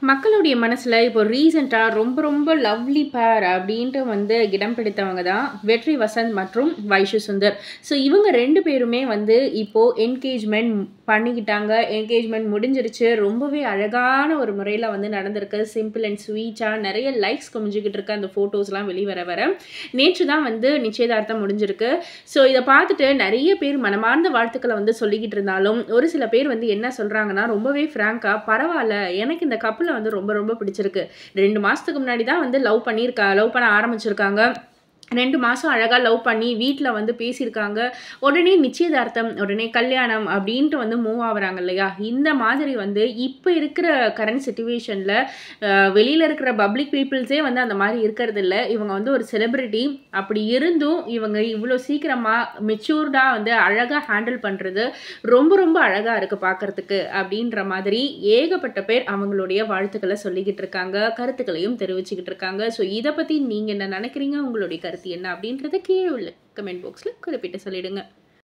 மக்களுடைய மனசுல இப்போ ரீசெண்டா ரொம்ப ரொம்ப லவ்லி பேர் அப்படின்ட்டு வந்து இடம் பிடித்தவங்க தான் வெற்றி வசந்த் மற்றும் வைஷு சுந்தர். ஸோ இவங்க 2 பேருமே வந்து இப்போ என்கேஜ்மெண்ட் பண்ணிக்கிட்டாங்க. என்கேஜ்மெண்ட் முடிஞ்சிருச்சு. ரொம்பவே அழகான ஒரு முறையில வந்து நடந்திருக்கு. சிம்பிள் அண்ட் ஸ்வீட்டா நெறைய லைக்ஸ் குமிஞ்சுகிட்டு இருக்கு அந்த ஃபோட்டோஸ்லாம் வெளிவர வர. நேற்று தான் வந்து நிச்சயதார்த்தம் முடிஞ்சிருக்கு. ஸோ இத பார்த்துட்டு நெறைய பேர் மனமார்ந்த வாழ்த்துக்கள வந்து சொல்லிக்கிட்டு இருந்தாலும், ஒரு சில பேர் வந்து என்ன சொல்றாங்கன்னா, ரொம்பவே ஃப்ராங்கா பரவால்ல எனக்கு இந்த கப்புல வந்து ரொம்ப ரொம்ப பிடிச்சிருக்கு. 2 மாசத்துக்கு முன்னாடி தான் வந்து லவ் பண்ணியிருக்கா லவ் பண்ண ஆரம்பிச்சிருக்காங்க. 2 மாசம் அழகா லவ் பண்ணி வீட்ல வந்து பேசியிருக்காங்க. உடனே நிச்சயதார்த்தம், உடனே கல்யாணம் அப்படின்ட்டு வந்து மூவ் ஆவுறாங்க இல்லையா? இந்த மாதிரி வந்து இப்ப இருக்கிற கரண்ட் சிட்யூவேஷன்ல அ வெளியில இருக்கிற பப்ளிக் பீப்பிள்ஸே வந்து அந்த மாரி இருக்கிறதில்ல. இவங்க வந்து ஒரு செலிபிரிட்டி. அப்படி இருந்தும் இவங்க இவ்ளோ சீக்கிரமா மெச்சூர்டா வந்து அழகா ஹேண்டில் பண்றது ரொம்ப ரொம்ப அழகா இருக்கு பார்க்கறதுக்கு. அப்படின்ற மாதிரி ஏகப்பட்ட பேர் அவங்களுடைய வாழ்த்துக்கள சொல்லிக்கிட்டு இருக்காங்க. கருத்துக்களையும் தெரிவிச்சுக்கிட்டு இருக்காங்க. ஸோ இத பத்தி நீங்க என்ன நெனைக்கிறீங்க? உங்களுடைய கருத்து என்ன? அப்படின்றத கீழ உள்ள கமெண்ட் பாக்ஸ்ல குறிப்பிட்டு சொல்லிடுங்க.